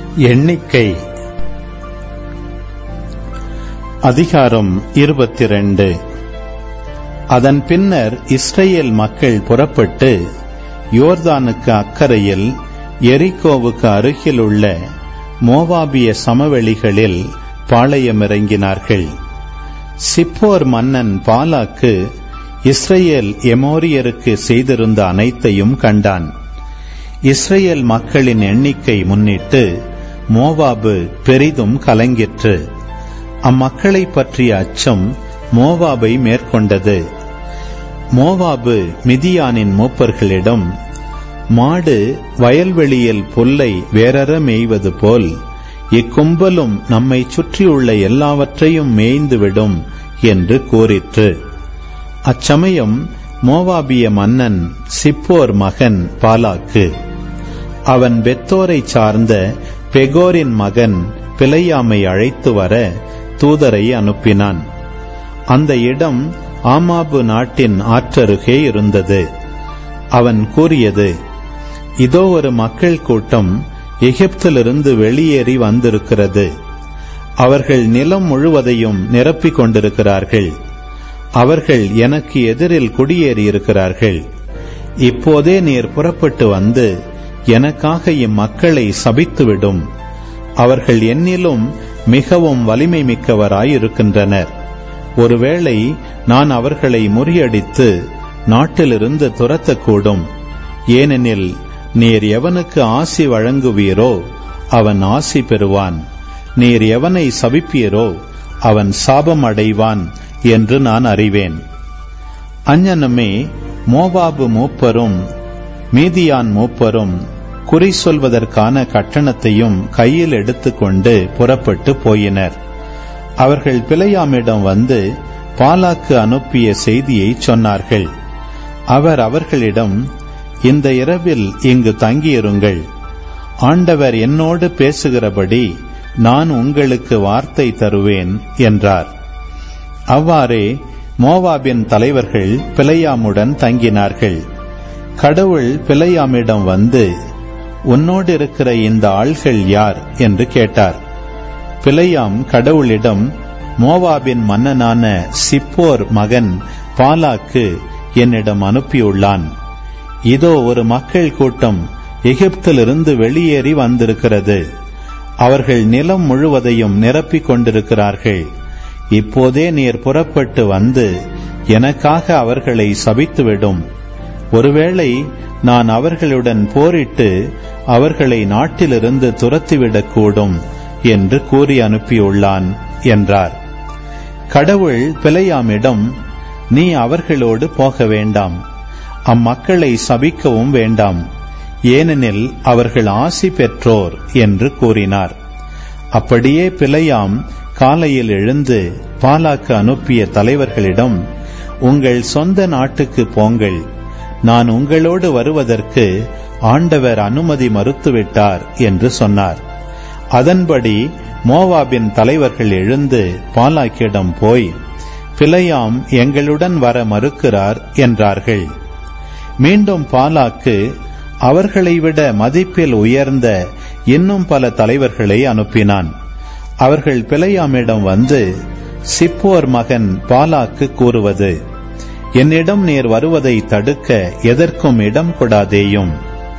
எண்ணிக்கை அதிகாரம் இருபத்திரண்டு அதன் பின்னர் இஸ்ரேல் மக்கள் புறப்பட்டு யோர்தானுக்கு அக்கறையில் எரிகோவுக்கு அருகிலுள்ள மோவாபிய சமவெளிகளில் பாளையமிறங்கினார்கள் சிப்போர் மன்னன் பாலாக்கு இஸ்ரேல் எமோரியருக்கு செய்திருந்த அனைத்தையும் கண்டான் இஸ்ரேல் மக்களின் எண்ணிக்கை முன்னிட்டு மோவாபு பெரிதும் கலங்கிற்று அம்மக்களை பற்றிய அச்சம் மோவாபை மேற்கொண்டது மோவாபு மிதியானின் மூப்பர்களிடம் மாடு வயல்வெளியில் புல்லை வேறற மேய்வது போல் இக்கும்பலும் நம்மை சுற்றியுள்ள எல்லாவற்றையும் மேய்ந்துவிடும் என்று கூறிற்று அச்சமயம் மோவாபிய மன்னன் சிப்போர் மகன் பாலாக்கு அவன் பெத்தோரை சார்ந்த பெகோரின் மகன் பிழையாமை அழைத்து வர தூதரை அனுப்பினான் அந்த இடம் ஆமாபு நாட்டின் ஆற்றருகே இருந்தது அவன் கூறியது இதோ ஒரு மக்கள் கூட்டம் எகிப்திலிருந்து வெளியேறி வந்திருக்கிறது அவர்கள் நிலம் முழுவதையும் நிரப்பிக் கொண்டிருக்கிறார்கள் அவர்கள் எனக்கு எதிரில் குடியேறியிருக்கிறார்கள் இப்போதே நீர் புறப்பட்டு வந்து எனக்காக இம்மக்களை சபித்துவிடும் அவர்கள் என்னிலும் மிகவும் வலிமை மிக்கவராயிருக்கின்றனர் ஒருவேளை நான் அவர்களை முறியடித்து நாட்டிலிருந்து துரத்தக்கூடும் ஏனெனில் நீர் எவனுக்கு ஆசி வழங்குவீரோ அவன் ஆசி பெறுவான் நீர் எவனை சபிப்பீரோ அவன் சாபம் அடைவான் என்று நான் அறிவேன் அஞ்ஞனமே மோவாபு மூப்பரும் மீதியான் மூப்பரும் குறி சொல்வதற்கான கட்டணத்தையும் கையில் எடுத்துக்கொண்டு புறப்பட்டு போயினர் அவர்கள் பிழையாமிடம் வந்து பாலாக்கு அனுப்பிய செய்தியை சொன்னார்கள் அவர் அவர்களிடம் இந்த இரவில் இங்கு தங்கியிருங்கள் ஆண்டவர் என்னோடு பேசுகிறபடி நான் உங்களுக்கு வார்த்தை தருவேன் என்றார் அவ்வாறே மோவாபின் தலைவர்கள் பிழையாமுடன் தங்கினார்கள் கடவுள் பிழையாமிடம் வந்து உன்னோடு இருக்கிற இந்த ஆள்கள் யார் என்று கேட்டார் பிழையாம் கடவுளிடம் மோவாபின் மன்னனான சிப்போர் மகன் பாலாக்கு என்னிடம் அனுப்பியுள்ளான் இதோ ஒரு மக்கள் கூட்டம் எகிப்திலிருந்து வெளியேறி வந்திருக்கிறது அவர்கள் நிலம் முழுவதையும் நிரப்பிக் கொண்டிருக்கிறார்கள் இப்போதே நீர் புறப்பட்டு வந்து எனக்காக அவர்களை சபித்துவிடும் ஒருவேளை நான் அவர்களுடன் போரிட்டு அவர்களை நாட்டிலிருந்து துரத்திவிடக்கூடும் என்று கூறி அனுப்பியுள்ளான் என்றார் கடவுள் பிழையாமிடம் நீ அவர்களோடு போக வேண்டாம் அம்மக்களை சபிக்கவும் வேண்டாம் ஏனெனில் அவர்கள் ஆசி பெற்றோர் என்று கூறினார் அப்படியே பிழையாம் காலையில் எழுந்து பாலாக்கு அனுப்பிய தலைவர்களிடம் உங்கள் சொந்த நாட்டுக்கு போங்கள் நான் உங்களோடு வருவதற்கு ஆண்டவர் அனுமதி மறுத்துவிட்டார் என்று சொன்னார் அதன்படி மோவாபின் தலைவர்கள் எழுந்து பாலாக்கிடம் போய் பிழையாம் எங்களுடன் வர மறுக்கிறார் என்றார்கள் மீண்டும் பாலாக்கு அவர்களை விட மதிப்பில் உயர்ந்த இன்னும் பல தலைவர்களை அனுப்பினான் அவர்கள் பிழையாமிடம் வந்து சிப்போர் மகன் பாலாக்கு கூறுவது என்னிடம் நீர் வருவதை தடுக்க எதற்கும் இடம் கொடாதேயும்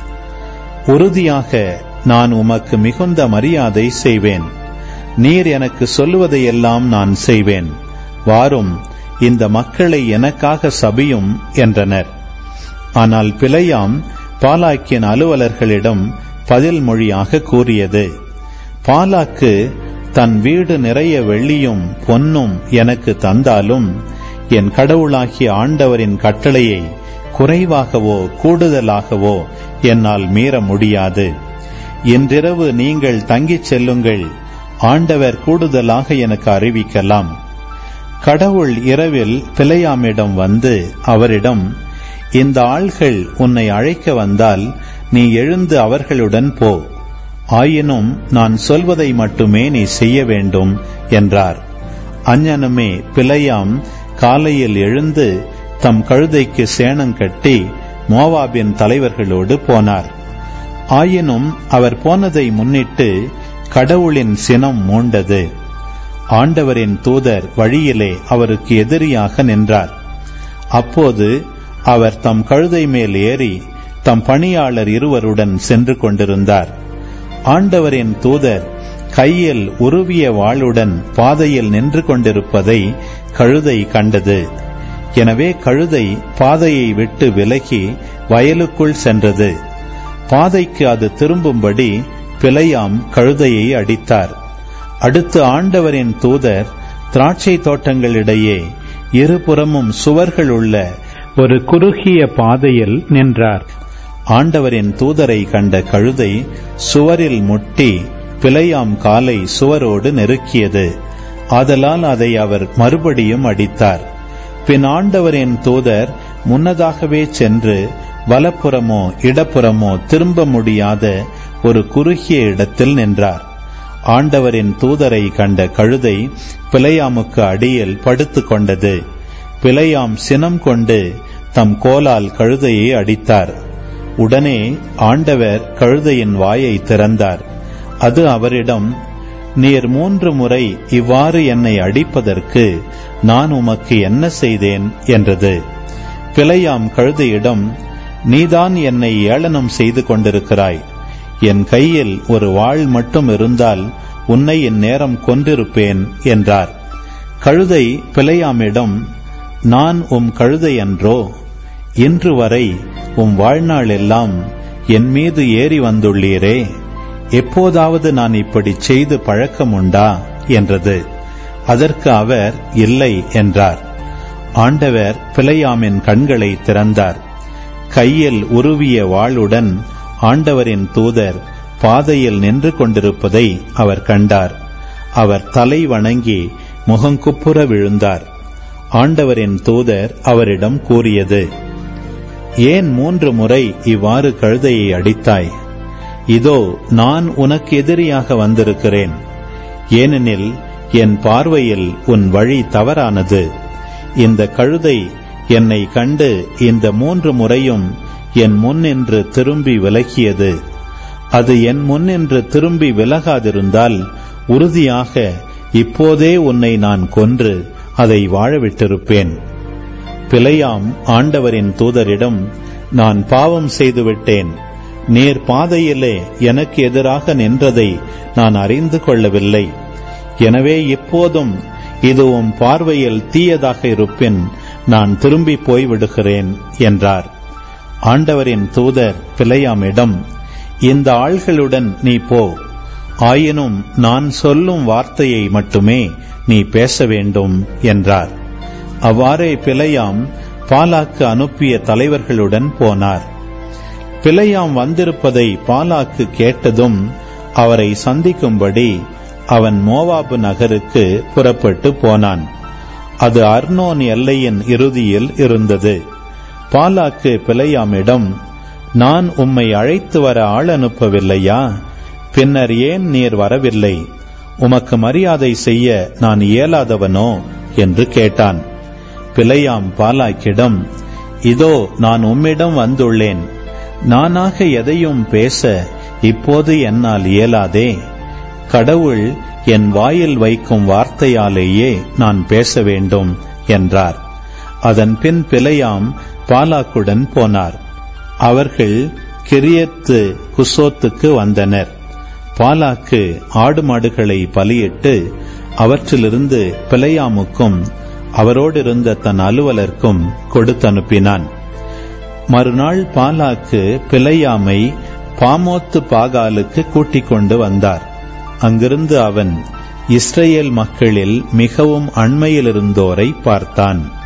உறுதியாக நான் உமக்கு மிகுந்த மரியாதை செய்வேன் நீர் எனக்கு சொல்லுவதையெல்லாம் நான் செய்வேன் வாரும் இந்த மக்களை எனக்காக சபியும் என்றனர் ஆனால் பிழையாம் பாலாக்கின் அலுவலர்களிடம் பதில் மொழியாக கூறியது பாலாக்கு தன் வீடு நிறைய வெள்ளியும் பொன்னும் எனக்கு தந்தாலும் என் கடவுளாகிய ஆண்டவரின் கட்டளையை குறைவாகவோ கூடுதலாகவோ என்னால் மீற முடியாது இன்றிரவு நீங்கள் தங்கிச் செல்லுங்கள் ஆண்டவர் கூடுதலாக எனக்கு அறிவிக்கலாம் கடவுள் இரவில் பிழையாமிடம் வந்து அவரிடம் இந்த ஆள்கள் உன்னை அழைக்க வந்தால் நீ எழுந்து அவர்களுடன் போ ஆயினும் நான் சொல்வதை மட்டுமே நீ செய்ய வேண்டும் என்றார் அஞ்ஞனமே பிழையாம் காலையில் எழுந்து தம் கழுதைக்கு சேணம் கட்டி மோவாபின் தலைவர்களோடு போனார் ஆயினும் அவர் போனதை முன்னிட்டு கடவுளின் சினம் மூண்டது ஆண்டவரின் தூதர் வழியிலே அவருக்கு எதிரியாக நின்றார் அப்போது அவர் தம் கழுதை மேல் ஏறி தம் பணியாளர் இருவருடன் சென்று கொண்டிருந்தார் ஆண்டவரின் தூதர் கையில் உருவிய வாளுடன் பாதையில் நின்று கொண்டிருப்பதை கழுதை கண்டது எனவே கழுதை பாதையை விட்டு விலகி வயலுக்குள் சென்றது பாதைக்கு அது திரும்பும்படி பிழையாம் கழுதையை அடித்தார் அடுத்து ஆண்டவரின் தூதர் திராட்சை தோட்டங்களிடையே இருபுறமும் சுவர்கள் உள்ள ஒரு குறுகிய பாதையில் நின்றார் ஆண்டவரின் தூதரை கண்ட கழுதை சுவரில் முட்டி பிழையாம் காலை சுவரோடு நெருக்கியது ஆதலால் அதை அவர் மறுபடியும் அடித்தார் பின் ஆண்டவரின் தூதர் முன்னதாகவே சென்று வலப்புறமோ இடப்புறமோ திரும்ப முடியாத ஒரு குறுகிய இடத்தில் நின்றார் ஆண்டவரின் தூதரை கண்ட கழுதை பிழையாமுக்கு அடியில் படுத்துக் கொண்டது பிழையாம் சினம் கொண்டு தம் கோலால் கழுதையை அடித்தார் உடனே ஆண்டவர் கழுதையின் வாயை திறந்தார் அது அவரிடம் நீர் மூன்று முறை இவ்வாறு என்னை அடிப்பதற்கு நான் உமக்கு என்ன செய்தேன் என்றது பிழையாம் கழுதையிடம் நீதான் என்னை ஏளனம் செய்து கொண்டிருக்கிறாய் என் கையில் ஒரு வாள் மட்டும் இருந்தால் உன்னை இந்நேரம் கொன்றிருப்பேன் என்றார் கழுதை பிழையாமிடம் நான் உம் கழுதை அன்றோ இன்று வரை உம் வாழ்நாள் எல்லாம் என் மீது ஏறி வந்துள்ளீரே எப்போதாவது நான் இப்படி செய்து பழக்கம் உண்டா என்றது அதற்கு அவர் இல்லை என்றார் ஆண்டவர் பிழையாமின் கண்களை திறந்தார் கையில் உருவிய வாளுடன் ஆண்டவரின் தூதர் பாதையில் நின்று கொண்டிருப்பதை அவர் கண்டார் அவர் தலை வணங்கி முகங்குப்புற விழுந்தார் ஆண்டவரின் தூதர் அவரிடம் கூறியது ஏன் மூன்று முறை இவ்வாறு கழுதையை அடித்தாய் இதோ நான் உனக்கு எதிரியாக வந்திருக்கிறேன் ஏனெனில் என் பார்வையில் உன் வழி தவறானது இந்த கழுதை என்னை கண்டு இந்த மூன்று முறையும் என் முன்னின்று திரும்பி விலகியது அது என் முன்னின்று திரும்பி விலகாதிருந்தால் உறுதியாக இப்போதே உன்னை நான் கொன்று அதை வாழவிட்டிருப்பேன் பிழையாம் ஆண்டவரின் தூதரிடம் நான் பாவம் செய்துவிட்டேன் நேர் பாதையிலே எனக்கு எதிராக நின்றதை நான் அறிந்து கொள்ளவில்லை எனவே இப்போதும் இது உம் பார்வையில் தீயதாக இருப்பின் நான் திரும்பி போய்விடுகிறேன் என்றார் ஆண்டவரின் தூதர் பிழையாமிடம் இந்த ஆள்களுடன் நீ போ ஆயினும் நான் சொல்லும் வார்த்தையை மட்டுமே நீ பேச வேண்டும் என்றார் அவ்வாறே பிழையாம் பாலாக்கு அனுப்பிய தலைவர்களுடன் போனார் பிழையாம் வந்திருப்பதை பாலாக்கு கேட்டதும் அவரை சந்திக்கும்படி அவன் மோவாபு நகருக்கு புறப்பட்டு போனான் அது அர்னோன் எல்லையின் இறுதியில் இருந்தது பாலாக்கு பிழையாமிடம் நான் உம்மை அழைத்து வர ஆள் அனுப்பவில்லையா பின்னர் ஏன் நீர் வரவில்லை உமக்கு மரியாதை செய்ய நான் இயலாதவனோ என்று கேட்டான் பிழையாம் பாலாக்கிடம் இதோ நான் உம்மிடம் வந்துள்ளேன் நானாக எதையும் பேச இப்போது என்னால் இயலாதே கடவுள் என் வாயில் வைக்கும் வார்த்தையாலேயே நான் பேச வேண்டும் என்றார் அதன் பின் பிழையாம் பாலாக்குடன் போனார் அவர்கள் கிரியத்து குசோத்துக்கு வந்தனர் பாலாக்கு ஆடு மாடுகளை பலியிட்டு அவற்றிலிருந்து பிழையாமுக்கும் அவரோடு இருந்த தன் அலுவலர்க்கும் கொடுத்தனுப்பினான் மறுநாள் பாலாக்கு பிழையாமை பாமோத்து பாகாலுக்கு கூட்டிக் கொண்டு வந்தார் அங்கிருந்து அவன் இஸ்ரேல் மக்களில் மிகவும் அண்மையிலிருந்தோரை பார்த்தான்